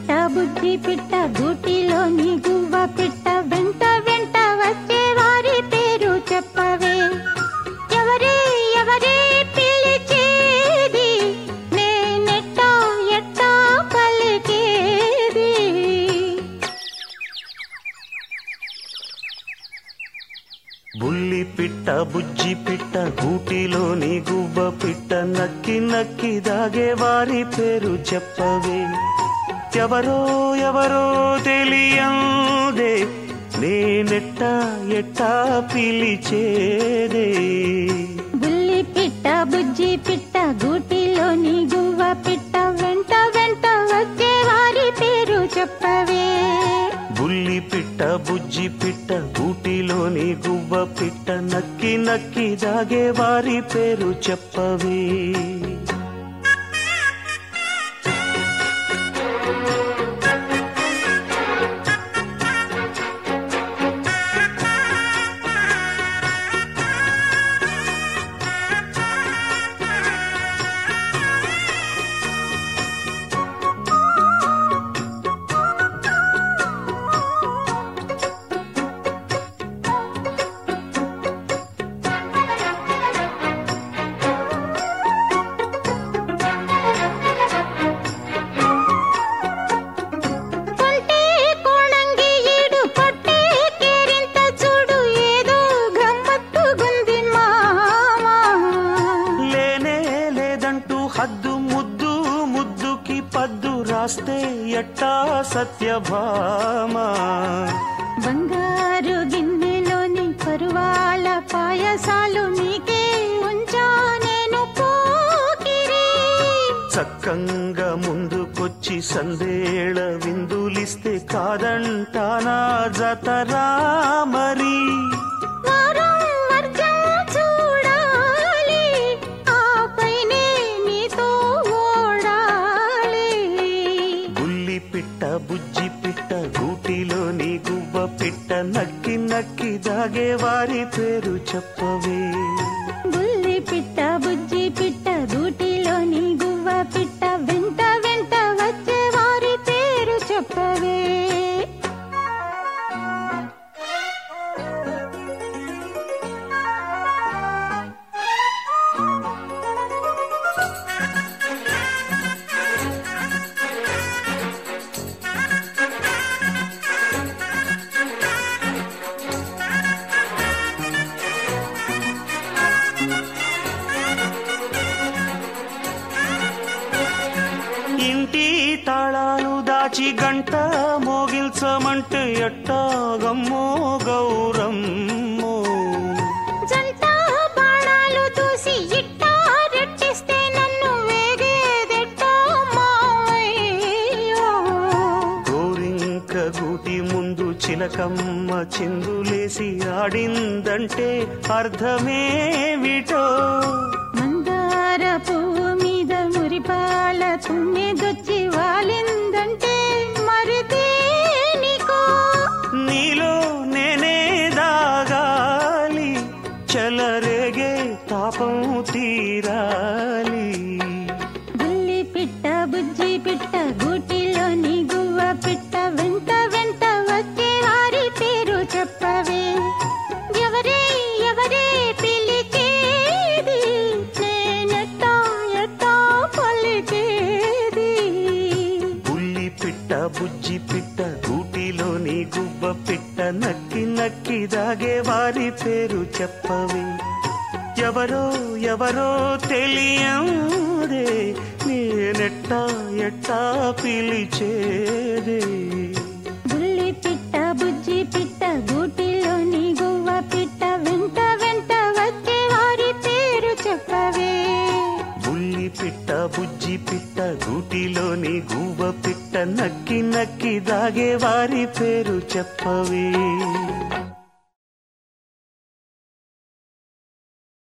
పిట్ట బుజ్జి పిట్ట గూటిలోని గువ్వ పిట్ట వెంట వెంట వచ్చే వారి పేరు చెప్పవే ఎవరే ఎవరే పిలిచేది నేనెట్టా ఎట్టా పలికేది బుల్లి పిట్ట బుజ్జి పిట్ట గూటిలోని గువ్వ పిట్ట నక్కి నక్కి దాగే వారి పేరు చెప్పవే ఎవరో ఎవరో తెలియందే నేనెట్టా ఎట్టా పిలిచేదే బుల్లి పిట్ట బుజ్జి పిట్ట గూటిలోని గువ్వ పిట్ట వెంట వెంట వచ్చే వారి పేరు చెప్పవే బుల్లి పిట్ట బుజ్జి పిట్ట గూటిలోని గువ్వ పిట్ట నక్కి నక్కి దాగే వారి పేరు చెప్పవే కొంటే కోణంగి ఈడు కొట్టే కేరింత చూడు ఏదో గమ్మత్తుగుంది మామా లేనే లేదంటూ హద్దు ముద్దు ముద్దుకి పద్దు రాస్తే ఎట్టా సత్యభామా బంగారు గిన్నెలోని పరువాల పాయసాలు నీకే ఉంచా నేను పోకిరి చక్కంగా ముందుకొచ్చి సందేళ విందులిస్తే కాదంటానా జతరా మరి వారం వర్జం చూడాలి ఆపైనే నీతో ఓడాలి బుల్లి పిట్ట బుజ్జి పిట్ట గూటిలోని గువ్వ పిట్ట నక్కి నక్కి దాగే వారి పేరు చెప్పవే బుల్లి పిట్ట బుజ్జి పిట్ట గూటిలోని గువ్వ పిట్ట వెంట వెంట వచ్చే వారి పేరు చెప్పవే ఇంటి తాళాలు దాచి గంట మోగిల్చమంటే ఎట్టాగమ్మో గౌరమ్మో జంట బాణాలు దూసి ఇట్టా రెట్టిస్తే నన్ను వేగేదెట్టా మావయ్యో గోరింక గూటి ముందు చిలకమ్మ చిందులేసి ఆడిందంటే అర్థమేమిటో మందార పువ్వు మీద మురిపాల తుమ్మెదొచ్చి వాలిందంటే మరి దేనికో నీలో నేనే దాగాలి చలరేగే తాపం తీరాలి బుల్లి పిట్ట బుజ్జి పిట్ట గూటిలోని గువ్వ పిట్ట వెంట వెంట వచ్చే వారి పేరు చెప్పవే ఎవరే ఎవరే పిలిచేది నేనెట్టా ఎట్టా పలికేది బుల్లి పిట్ట బుజ్జి పిట్ట గూటిలోని గువ్వ పిట్ట నక్కి నక్కి దాగే వారి పేరు చెప్పవే ఎవరో ఎవరో తెలియదే నేనెట్టా ఎట్టా పిలిచేదే బుల్లి పిట్ట బుజ్జి పిట్ట గూటిలోని గువ్వ పిట్ట వెంట వెంట వచ్చే వారి పేరు చెప్పవే బుల్లి పిట్ట బుజ్జి పిట్ట గూటిలోని గువ్వ పిట్ట నక్కి నక్కి దాగే వారి పేరు చెప్పవే